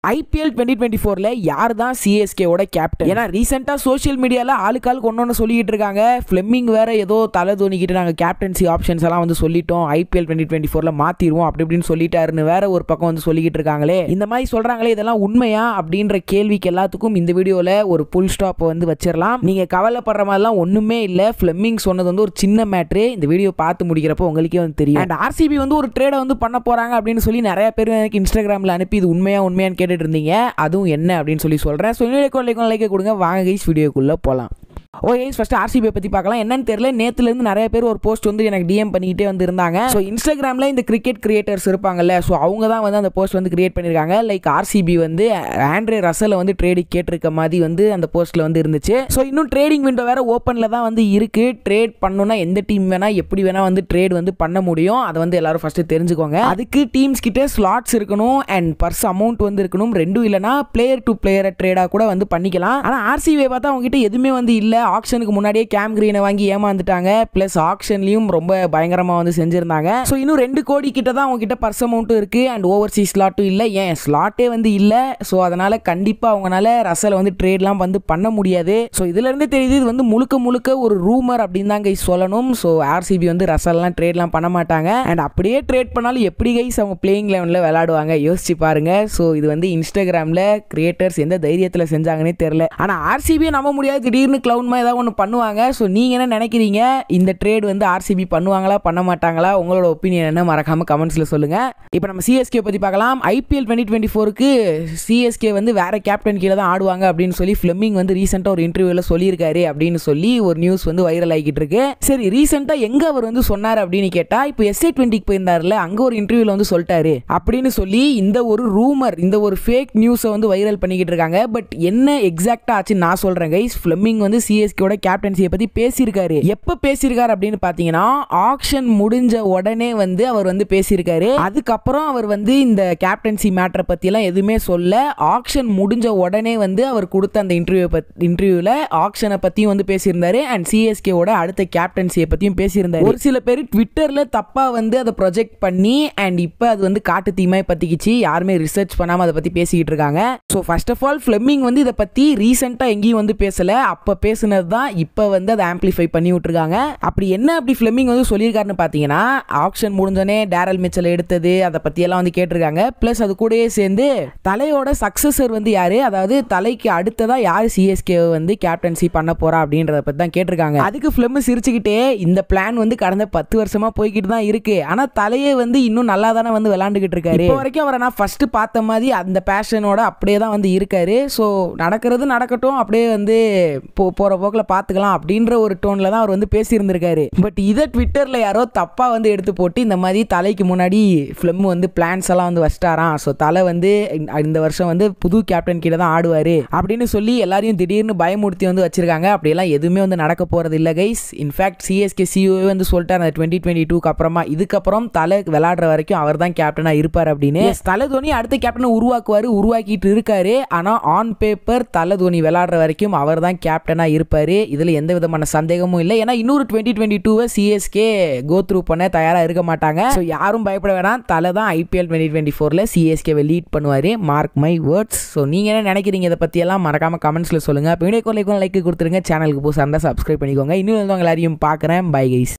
IPL twenty twenty ஃபோரில் யார் தான் சிஎஸ்கேவோட கேப்டன் ஏன்னா ரீசெண்டாக சோஷியல் மீடியாவில் ஆளுக்காளுக்கு ஒன்று ஒன்று சொல்லிக்கிட்டு இருக்காங்க ஃப்ளெமிங் வேற ஏதோ தலை தோனிக்கிட்டு நாங்கள் கேப்டன்சி ஆப்ஷன்ஸ் எல்லாம் வந்து சொல்லிட்டோம் ஐபிஎல் டுவெண்ட்டி டுவெண்ட்டி ஃபோரில் மாற்றிடுவோம் அப்படி இப்படின்னு சொல்லிட்டாருன்னு வேற ஒரு பக்கம் வந்து சொல்லிக்கிட்டு இருக்காங்களே இந்த மாதிரி சொல்கிறாங்களே இதெல்லாம் உண்மையா அப்படின்ற கேள்விக்கு எல்லாத்துக்கும் இந்த வீடியோவில் ஒரு புல் ஸ்டாப் வந்து வச்சிடலாம் நீங்கள் கவலைப்படுற மாதிரிலாம் ஒன்றுமே இல்லை ஃப்ளெமிங் சொன்னது வந்து ஒரு சின்ன மேட்ரு இந்த வீடியோ பார்த்து முடிக்கிறப்போ உங்களுக்கே வந்து தெரியும் அண்ட் ஆர்சிபி வந்து ஒரு ட்ரேடை வந்து பண்ண போகிறாங்க அப்படின்னு சொல்லி நிறைய பேர் எனக்கு இன்ஸ்டாகிராமில் அனுப்பி இது உண்மையா உண்மையான்னு கேட்டுட்டு இருந்தீங்க அதுவும் என்ன அப்படின்னு சொல்லி சொல்கிறேன் ஸோ வீடியோக்கு லைக் கொடுங்க வாங்க கைஸ் வீடியோக்குள்ளே போகலாம் ஓகே ஃபஸ்ட்டு ஆர்சிபியை பற்றி பார்க்கலாம் என்னன்னு தெரியல நேற்றுலேருந்து நிறைய பேர் ஒரு போஸ்ட் வந்து எனக்கு டிஎம் பண்ணிக்கிட்டே வந்து இருந்தாங்க ஸோ இன்ஸ்டாகிராமில் இந்த கிரிக்கெட் கிரியேட்டர்ஸ் இருப்பாங்கல்ல ஸோ அவங்க தான் வந்து அந்த போஸ்ட் வந்து கிரியேட் பண்ணியிருக்காங்க லைக் ஆர்சிபி வந்து ஆண்ட்ரே ரசலை வந்து ட்ரேடிங் கேட்டிருக்க மாதிரி வந்து அந்த போஸ்ட்டில் வந்து இருந்துச்சு ஸோ இன்னும் ட்ரேடிங் விண்டோ வேறு ஓப்பனில் தான் வந்து இருக்குது ட்ரேட் பண்ணணும்னா எந்த டீம் வேணால் எப்படி வேணால் வந்து ட்ரேட் வந்து பண்ண முடியும் அதை வந்து எல்லாரும் ஃபஸ்ட்டு தெரிஞ்சுக்கோங்க அதுக்கு டீம்ஸ் கிட்ட ஸ்லாட்ஸ் இருக்கணும் அண்ட் பர்ஸ் அமௌண்ட் வந்து இருக்கணும் ரெண்டும் இல்லைனா பிளேயர் டு பிளேயர் ட்ரேடாக கூட வந்து பண்ணிக்கலாம் ஆனால் ஆர்சிபியை பார்த்தா அவங்க கிட்ட எதுவுமே வந்து இல்லை ஆக்ஷனுக்கு முன்னாடியே கேம் கிரீனை வாங்கி ஏமாந்துட்டாங்க ப்ளஸ் ஆக்ஷன்லையும் ரொம்ப பயங்கரமாக வந்து செஞ்சுருந்தாங்க ஸோ இன்னும் ரெண்டு கோடி கிட்ட தான் அவங்க கிட்ட பர்ஸ் அமௌண்ட்டும் இருக்குது அண்ட் ஓவர்சீஸ் ஸ்லாட்டும் இல்லை ஏன் ஸ்லாட்டே வந்து இல்லை ஸோ அதனால் கண்டிப்பாக அவங்களால ரசலை வந்து ட்ரேட்லாம் வந்து பண்ண முடியாது ஸோ இதுலேருந்தே தெரியுது இது வந்து முழுக்க முழுக்க ஒரு ரூமர் அப்படின்னு தான் கைஸ் சொல்லணும் ஸோ ஆர்சிபி வந்து ரசல்லாம் ட்ரேட்லாம் பண்ண மாட்டாங்க அண்ட் அப்படியே ட்ரேட் பண்ணாலும் எப்படி கைஸ் அவங்க பிளேயிங் லெவனில் விளையாடுவாங்க யோசிச்சு பாருங்க ஸோ இது வந்து இன்ஸ்டாகிராமில் கிரியேட்டர்ஸ் எந்த தைரியத்தில் செஞ்சாங்கன்னே தெரில ஆனால் ஆர்சிபியை நம்ப முடியாது திடீர்னு க்ளவுன்மா ஏதாவது ஒன்று பண்ணுவாங்க ஸோ நீங்கள் என்ன நினைக்கிறீங்க இந்த ட்ரேட் வந்து ஆர்சிபி பண்ணுவாங்களா பண்ண மாட்டாங்களா உங்களோட ஒப்பீனியன் என்ன மறக்காமல் கமெண்ட்ஸில் சொல்லுங்கள் இப்போ நம்ம சிஎஸ்கே பற்றி பார்க்கலாம் ஐபிஎல் டுவெண்ட்டி டுவெண்ட்டி ஃபோருக்கு சிஎஸ்கே வந்து வேற கேப்டன் கீழே தான் ஆடுவாங்க அப்படின்னு சொல்லி ஃப்ளெமிங் வந்து ரீசெண்டாக ஒரு இன்டர்வியூவில் சொல்லியிருக்காரு அப்படின்னு சொல்லி ஒரு நியூஸ் வந்து வைரல் ஆகிட்டு இருக்கு சரி ரீசெண்டாக எங்கே அவர் வந்து சொன்னார் அப்படின்னு கேட்டால் இப்போ எஸ்ஏ டுவெண்ட்டிக்கு போயிருந்தாருல அங்கே ஒரு இன்டர்வியூவில் வந்து சொல்லிட்டாரு அப்படின்னு சொல்லி இந்த ஒரு ரூமர் இந்த ஒரு ஃபேக் நியூஸை வந்து வைரல் பண்ணிக்கிட்டு இருக்காங்க பட் என்ன எக்ஸாக்டாக ஆச்சுன்னு நான் சொல்கிறேன் கைஸ் ஃப்ளெமிங் வந்து சிஎஸ்கேவோட கேப்டன்சியை பற்றி பேசியிருக்காரு எப்போ பேசியிருக்காரு அப்படின்னு பார்த்தீங்கன்னா ஆக்ஷன் முடிஞ்ச உடனே வந்து அவர் வந்து பேசியிருக்காரு அதுக்கப்புறம் அவர் வந்து இந்த கேப்டன்சி மேட்டரை பற்றிலாம் எதுவுமே சொல்ல ஆக்ஷன் முடிஞ்ச உடனே வந்து அவர் கொடுத்த அந்த இன்டர்வியூ பத்தி இன்டர்வியூவில் ஆக்ஷனை பற்றியும் வந்து பேசியிருந்தாரு அண்ட் சிஎஸ்கேவோட அடுத்த கேப்டன்சியை பற்றியும் பேசியிருந்தாரு ஒரு சில பேர் ட்விட்டரில் தப்பாக வந்து அதை ப்ரொஜெக்ட் பண்ணி அண்ட் இப்போ அது வந்து காட்டு தீமாய் பற்றிக்கிச்சு யாருமே ரிசர்ச் பண்ணாமல் அதை பற்றி பேசிக்கிட்டு இருக்காங்க so first of all Fleming வந்து இதை பற்றி ரீசெண்டாக எங்கேயும் வந்து பேசலை அப்போ பேசுனது தான் இப்போ வந்து அதை ஆம்ப்ளிஃபை பண்ணி விட்டுருக்காங்க அப்படி என்ன அப்படி ஃப்ளெமிங் வந்து சொல்லியிருக்காருன்னு பார்த்தீங்கன்னா ஆப்ஷன் முடிஞ்சோடனே டேரல் மிச்சல் எடுத்தது அதை பற்றியெல்லாம் வந்து கேட்டிருக்காங்க ப்ளஸ் அது கூடயே சேர்ந்து தலையோட சக்ஸஸர் வந்து யாரு அதாவது தலைக்கு அடுத்ததா யார் சிஎஸ்கே வந்து கேப்டன்சி பண்ண போறா அப்படின்றத பற்றி தான் கேட்டிருக்காங்க அதுக்கு ஃபிலிம் சிரிச்சுக்கிட்டே இந்த பிளான் வந்து கடந்த பத்து வருஷமா போய்கிட்டு தான் இருக்கு ஆனால் தலையே வந்து இன்னும் நல்லா தானே வந்து விளாண்டுக்கிட்டு இருக்காரு இப்போ வரைக்கும் அவரை நான் ஃபர்ஸ்ட் பார்த்த மாதிரி அந்த பேஷனோட அப்படியே தான் வந்து இருக்காரு ஸோ நடக்கிறது நடக்கட்டும் அப்படியே வந்து போ போகிற போக்கில் பார்த்துக்கலாம் அப்படின்ற ஒரு டோனில் தான் அவர் வந்து பேசியிருந்திருக்காரு பட் இதை ட்விட்டரில் யாரோ தப்பாக வந்து எடுத்து போட்டு இந்த மாதிரி தலைக்கு முன்னாடி ஃபிலிம் வந்து பிளான்ஸ் எல்லாம் வந்து வச்சிட்டாராம் ஸோ தலை வந்து இந்த வருஷம் வந்து புது கேப்டன் கீழே தான் ஆடுவார் அப்படின்னு சொல்லி எல்லாரையும் திடீர்னு பயமுறுத்தி வந்து வச்சிருக்காங்க அப்படியெல்லாம் எதுவுமே வந்து நடக்க போகிறது இல்லை கைஸ் இன்ஃபேக்ட் சிஎஸ்கே சிஓவே வந்து சொல்லிட்டார் அந்த டுவெண்ட்டி டுவெண்ட்டி டூக்கு அப்புறமா இதுக்கப்புறம் தலை விளையாடுற வரைக்கும் அவர் தான் கேப்டனாக இருப்பார் அப்படின்னு Yes, தலை தோனி அடுத்த கேப்டனை உருவாக்குவார் உருவாக்கிட்டு இருக்காரு ஆனால் ஆன் பேப்பர் தலை தோனி விளையாடுற வரைக்கும் அவர் தான் கேப்டனாக இருப்பார் இதில் எந்த விதமான சந்தேகமும் இல்லை ஏன்னா இன்னொரு டுவெண்ட்டி டுவெண்ட்டி டூவை சிஎஸ்கே கோ த்ரூ பண்ண தயாராக இருக்க மாட்டாங்க ஸோ யாரும் பயப்பட வேணாம் தலை தான் ஐபிஎல் டுவெண்ட்டி டுவெண்ட்டி ஃபோரில் சிஎஸ்கேவை லீட் பண்ணுவார் மார்க் மை வேர்ட்ஸ் ஸோ நீங்கள் என்ன நினைக்கிறீங்க இதை பற்றியெல்லாம் மறக்காமல் கமெண்ட்ஸில் சொல்லுங்கள் இப்போ வீடியோ லைக் லைக் கொடுத்துருங்க சேனலுக்கு புதுசாக இருந்தால் சப்ஸ்கிரைப் பண்ணிக்கோங்க இன்னும் வந்து உங்க எல்லாரையும் பார்க்குறேன் பை கைஸ்